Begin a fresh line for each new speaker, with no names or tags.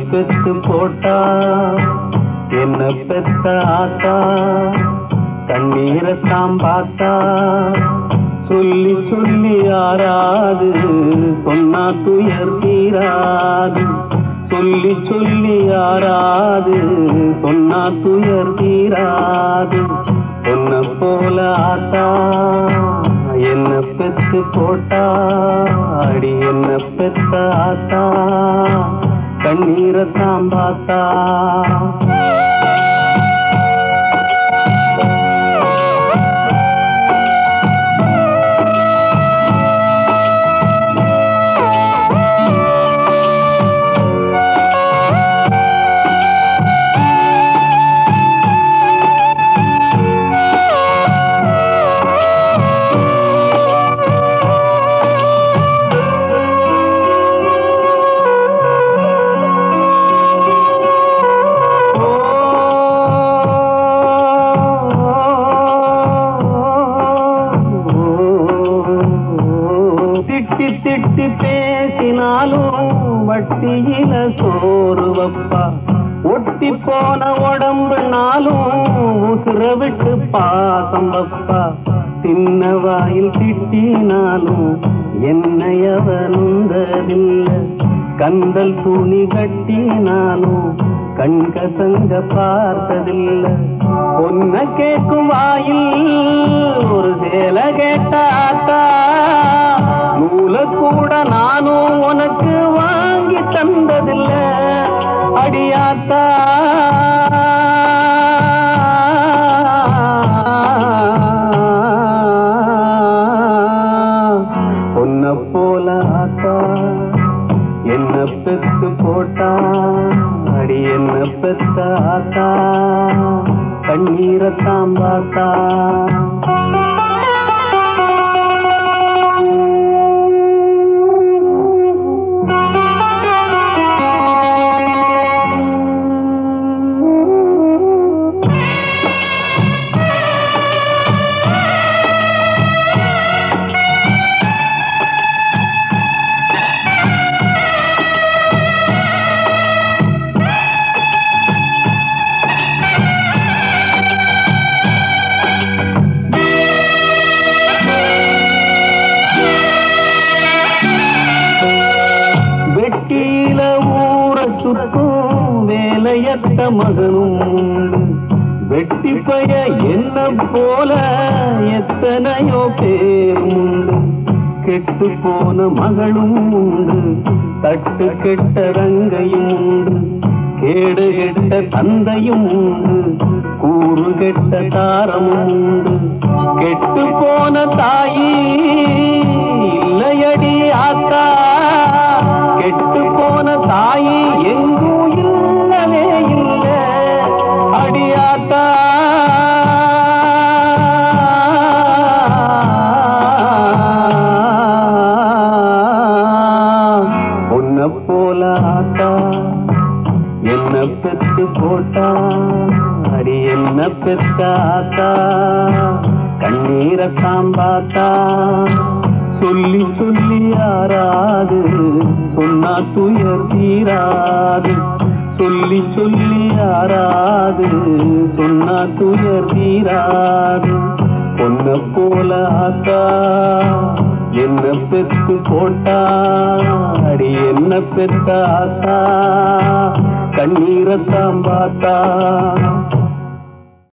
பெத்து போட்டா என்ன பெத்த ஆத்தா கண்ணீரை பார்த்தா சொல்லி சொல்லி ஆறாது சொன்னா துயர் தீராது சொல்லி சொல்லி ஆறாது சொன்னா துயர் தீராது என்ன போல ஆத்தா என்ன பெத்து போட்டா அடி என்ன பெத்த ஆத்தா கண்ணீரை பார்த்தா திட்டி திட்டி பேசினாலும் வட்டியில சோறு வப்பா ஒட்டி போன உடம்புனாலும் உசுர விட்டு பாசம் வப்பா சின்ன வாயில் திட்டினாலும் என்னையவனுந்ததில்லை கந்தல் துணி கட்டினாலும் கண்கசங்க பார்த்ததில்லை பொன்ன கேட்கும் வாயில் ஒரு சேலை கேட்டாத்தா நூல கூட நானும் உனக்கு வாங்கி தந்ததில்ல அடியாத்தா பொன்ன போல ஆத்தா என்ன பெத்து போட்டா அடி என்ன பெத்த ஆத்தா கண்ணீரை தாம்பாத்தா வெட்டியில ஊற சுற்றும் வேலையற்ற மகனும் உண்டு. வெட்டி பய என்ன போல எத்தனையோ பேர் உண்டு கெட்டு போன மகளும் உண்டு தட்டு கெட்ட ரங்கையும் உண்டு கேடு கெட்ட தந்தையும் உண்டு கூறு கெட்ட தாரமும் உண்டு கெட்டு போன தாயி இல்லையடி ஆத்தா கெட்டு போன தாயி எங்கும் இல்லவே இல்ல அடியாத்தா உன்னை போல ஆத்தா என்ன பெத்து போட்டா அடி என்ன பெத்த ஆத்தா கண்ணீரை தாம்பாத்தா சொல்லி சொல்லி யாராது சொன்னா துயர் தீராது சொல்லி சொல்லி யாராது சொன்னா துயர் தீராது பொன்ன போல ஆத்தா என்ன பெத்து போட்டா அடி என்ன பெத்த ஆத்தா கண்ணீரை தாம்பாத்தா